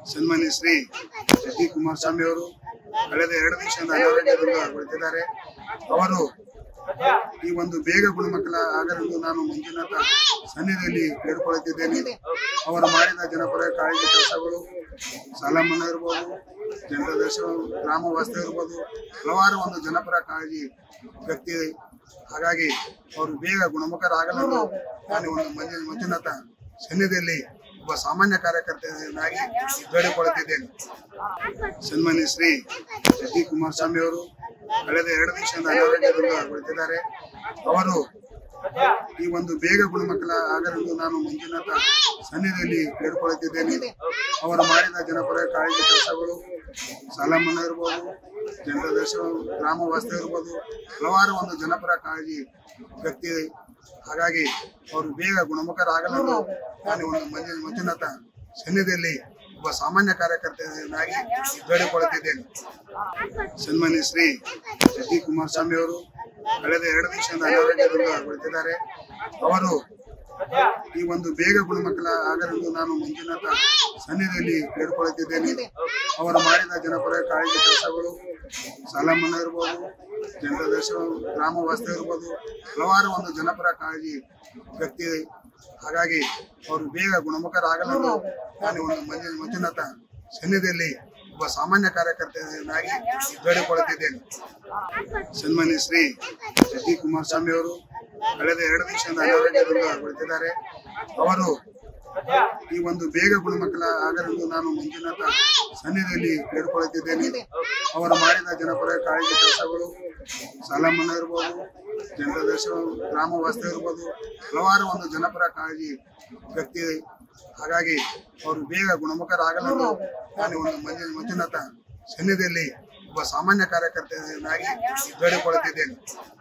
ಸನ್ಮಾನ್ಯ Shri H D Kumaraswamy ಅವರು ಕಳೆದ ಎರಡು ದಿವಸದಿಂದ ಅನಾರೋಗ್ಯದಿಂದ ಕುಳಿತಿದ್ದಾರೆ ಅವರು ಈ ಒಂದು ಬೇಗ ಗುಣಮುಖಲ ಆಗಲೆಂದು ನಾನು ಮಂಜುನಾಥ ಸನ್ನಿಧಿಯಲ್ಲಿ ಬೇಡಿಕೊಳ್ಳುತ್ತಿದ್ದೇನೆ ಅವರು ಮಾಡಿದ ಜನಪರ ಕಾಳಜಿ ಕೆಲಸಗಳು ಸಾಲ ಮನ್ನಾ ಇರ್ಬೋದು ಜನರ ದರ್ಶನ ಗ್ರಾಮ ವಾಸ್ತವ ಇರ್ಬೋದು ಹಲವಾರು ಒಂದು ಜನಪರ ಕಾಳಜಿ ವ್ಯಕ್ತಿ ಹಾಗಾಗಿ ಅವರು ಬೇಗ ಗುಣಮುಖರಾಗಲೆಂದು ನಾನು ಒಂದು ಮಂಜು ಮಂಜುನಾಥ ಸನ್ನಿಧಿಯಲ್ಲಿ ಒಬ್ಬ ಸಾಮಾನ್ಯ ಕಾರ್ಯಕರ್ತನಾಗಿ ಬೇಡಿಕೊಳ್ಳುತ್ತಿದ್ದೇನೆ ಸನ್ಮಾನ್ಯ ಶ್ರೀ ಎಚ್ ಡಿ ಕುಮಾರಸ್ವಾಮಿ ಅವರು ಕಳೆದ ಎರಡು ದಿವಸದಿಂದ ಅನಾರೋಗ್ಯದಿಂದ ಕುಳಿತಿದ್ದಾರೆ ಅವರು ಈ ಒಂದು ಬೇಗ ಗುಣಮುಖಲ ಆಗಲೆಂದು ನಾನು ಮಂಜುನಾಥ ಸನ್ನಿಧಿಯಲ್ಲಿ ಬೇಡಿಕೊಳ್ಳುತ್ತಿದ್ದೇನೆ ಅವರು ಮಾಡಿದ ಜನಪರ ಕಾಳಜಿ ಕೆಲಸಗಳು ಸಾಲ ಮನ್ನಾ ಇರ್ಬೋದು ಜನರ ದರ್ಶನ ಗ್ರಾಮ ವಾಸ್ತವ ಇರ್ಬೋದು ಹಲವಾರು ಒಂದು ಜನಪರ ಕಾಳಜಿ ವ್ಯಕ್ತಿ ಹಾಗಾಗಿ ಅವರು ಬೇಗ ಗುಣಮುಖರಾಗಲೆಂದು ನಾನು ಒಂದು ಮಂಜು ಮಂಜುನಾಥ ಸನ್ನಿಧಿಯಲ್ಲಿ ಒಬ್ಬ ಸಾಮಾನ್ಯ ಕಾರ್ಯಕರ್ತನಾಗಿ ಬೇಡಿಕೊಳ್ಳುತ್ತಿದ್ದೇನೆ ಸನ್ಮಾನ್ಯ ಶ್ರೀ ಎಚ್ ಡಿ ಕುಮಾರಸ್ವಾಮಿ ಅವರು ಕಳೆದ ಎರಡು ದಿವಸದಿಂದ ಅನಾರೋಗ್ಯದಿಂದ ಕುಳಿತಿದ್ದಾರೆ ಅವರು ಈ ಒಂದು ಬೇಗ ಗುಣಮುಖಲ ಆಗಲೆಂದು ನಾನು ಮಂಜುನಾಥ ಸನ್ನಿಧಿಯಲ್ಲಿ ಬೇಡಿಕೊಳ್ಳುತ್ತಿದ್ದೇನೆ ಅವರು ಮಾಡಿದ ಜನಪರ ಕಾಳಜಿ ಕೆಲಸಗಳು ಸಾಲ ಮನ್ನಾ ಇರ್ಬೋದು ಜನರ ದರ್ಶನ ಗ್ರಾಮ ವಾಸ್ತವ ಇರ್ಬೋದು ಹಲವಾರು ಒಂದು ಜನಪರ ಕಾಳಜಿ ವ್ಯಕ್ತಿ ಹಾಗಾಗಿ ಅವರು ಬೇಗ ಗುಣಮುಖರಾಗಲೆಂದು ನಾನು ಒಂದು ಮಂಜು ಮಂಜುನಾಥ ಸನ್ನಿಧಿಯಲ್ಲಿ ಒಬ್ಬ ಸಾಮಾನ್ಯ ಕಾರ್ಯಕರ್ತನಾಗಿ ಬೇಡಿಕೊಳ್ಳುತ್ತಿದ್ದೇನೆ ಸನ್ಮಾನ್ಯ ಶ್ರೀ ಎಚ್ ಡಿ ಕುಮಾರಸ್ವಾಮಿ ಅವರು ಕಳೆದ ಎರಡು ದಿವಸದಿಂದ ಅನಾರೋಗ್ಯದಿಂದ ಕುಳಿತಿದ್ದಾರೆ ಅವರು ಈ ಒಂದು ಬೇಗ ಗುಣಮುಖಲ ಆಗಲೆಂದು ನಾನು ಮಂಜುನಾಥ ಸನ್ನಿಧಿಯಲ್ಲಿ ಬೇಡಿಕೊಳ್ಳುತ್ತಿದ್ದೇನೆ ಅವರು ಮಾಡಿದ ಜನಪರ ಕಾಳಜಿ ಕೆಲಸಗಳು ಸಾಲ ಮನ್ನಾ ಇರ್ಬೋದು ಜನರ ದರ್ಶನ ಗ್ರಾಮ ವಾಸ್ತವ ಇರ್ಬೋದು ಹಲವಾರು ಒಂದು ಜನಪರ ಕಾಳಜಿ ವ್ಯಕ್ತಿ ಹಾಗಾಗಿ ಅವರು ಬೇಗ ಗುಣಮುಖರಾಗಲೆಂದು ನಾನು ಒಂದು ಮಂಜು ಮಂಜುನಾಥ ಸನ್ನಿಧಿಯಲ್ಲಿ ಒಬ್ಬ ಸಾಮಾನ್ಯ ಕಾರ್ಯಕರ್ತನಾಗಿ ಬೇಡಿಕೊಳ್ಳುತ್ತಿದ್ದೇನೆ